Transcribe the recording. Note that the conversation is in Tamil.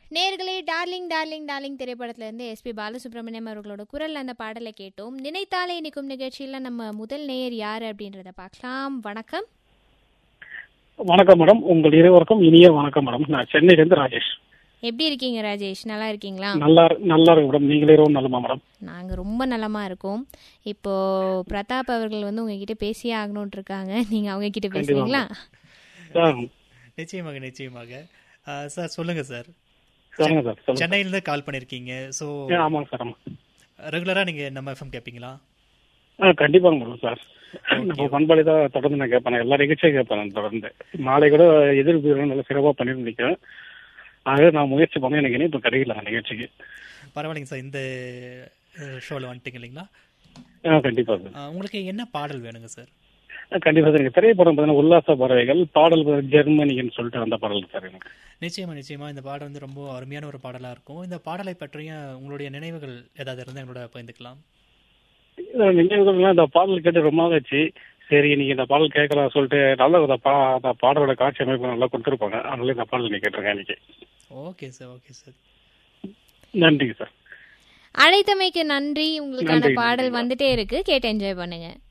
நேர்களே டார்லிங் டார்லிங் டார்லிங் திரைப்படத்துல இருந்து எஸ்பி பாலசுப்ரமணியம் அவர்களோட குரல் அந்த பாடலை கேட்டோம் நினைத்தாலே இனிக்கும் நிகழ்ச்சியில நம்ம முதல் நேயர் யாரு அப்படின்றத பார்க்கலாம் வணக்கம் வணக்கம் மேடம் உங்கள் இருவருக்கும் இனிய வணக்கம் மேடம் நான் சென்னையிலேருந்து ராஜேஷ் எப்படி இருக்கீங்க ராஜேஷ் நல்லா இருக்கீங்களா நல்லா நல்லா இருக்கு மேடம் நீங்களே இருவரும் நலமா மேடம் நாங்க ரொம்ப நலமா இருக்கோம் இப்போ பிரதாப் அவர்கள் வந்து உங்ககிட்ட பேசியே ஆகணும்னு இருக்காங்க நீங்க அவங்க கிட்ட பேசுறீங்களா ஆ, நிச்சயமாக நிச்சயமாக ஆ, சார் சொல்லுங்க சார் சொல்லுங்க சார் சொல்லுங்க சென்னையிலேருந்து கால் பண்ணியிருக்கீங்க ஸோ ஏ, ஆமாங்க சார் ஆமா ரெகுலராக நீங்கள் நம்ம எஃப்எம் கேட்பீங்களா ஆ கண்டிப்பாங்க மேடம் சார் நம்ம பண்பாளி தான் தொடர்ந்து நான் கேட்பேன் எல்லா நிகழ்ச்சியும் கேட்பேன் நான் தொடர்ந்து மாலை கூட எதிர்ப்பு நல்ல சிறப்பாக பண்ணிட்டு நிற்கிறேன் ஆக நான் முயற்சி பண்ணேன் எனக்கு இனிப்பு கிடைக்கல அந்த நிகழ்ச்சிக்கு பரவாயில்லைங்க சார் இந்த ஷோவில் வந்துட்டீங்க இல்லைங்களா ஆ கண்டிப்பா சார் ஆ, உங்களுக்கு என்ன பாடல் வேணுங்க சார் ஆ, கண்டிப்பா சார் எனக்கு திரைப்படம் பார்த்தீங்கன்னா உல்லாச பறவைகள் பாடல் ஜெர்மனின்னு சொல்லிட்டு அந்த பாடல் சார் எனக்கு நிச்சயமா நிச்சயமா இந்த பாடல் வந்து ரொம்ப அருமையான ஒரு பாடலாக இருக்கும் இந்த பாடலை பற்றிய உங்களுடைய நினைவுகள் ஏதாவது இருந்தால் எங்களோட பகிர்ந்துக்கலாம் இந்த நினைவுகள்லாம் இந்த பாடல் கேட்டு ரொம்ப நாள் ஆச்சு சரி நீங்க இந்த பாடல் கேட்கலாம் சொல்லிட்டு நல்ல இந்த பா அந்த பாடலோட காட்சி அமைப்பு நல்லா கொடுத்துருப்பாங்க அதனால இந்த பாடல் நீ கேட்டிருக்கேன் இன்னைக்கு ஓகே சார் ஓகே சார் நன்றிங்க சார் அழைத்தமைக்கு நன்றி உங்களுக்கான நன்றி, பாடல் நன்றி. வந்துட்டே இருக்கு கேட்டு என்ஜாய் பண்ணுங்க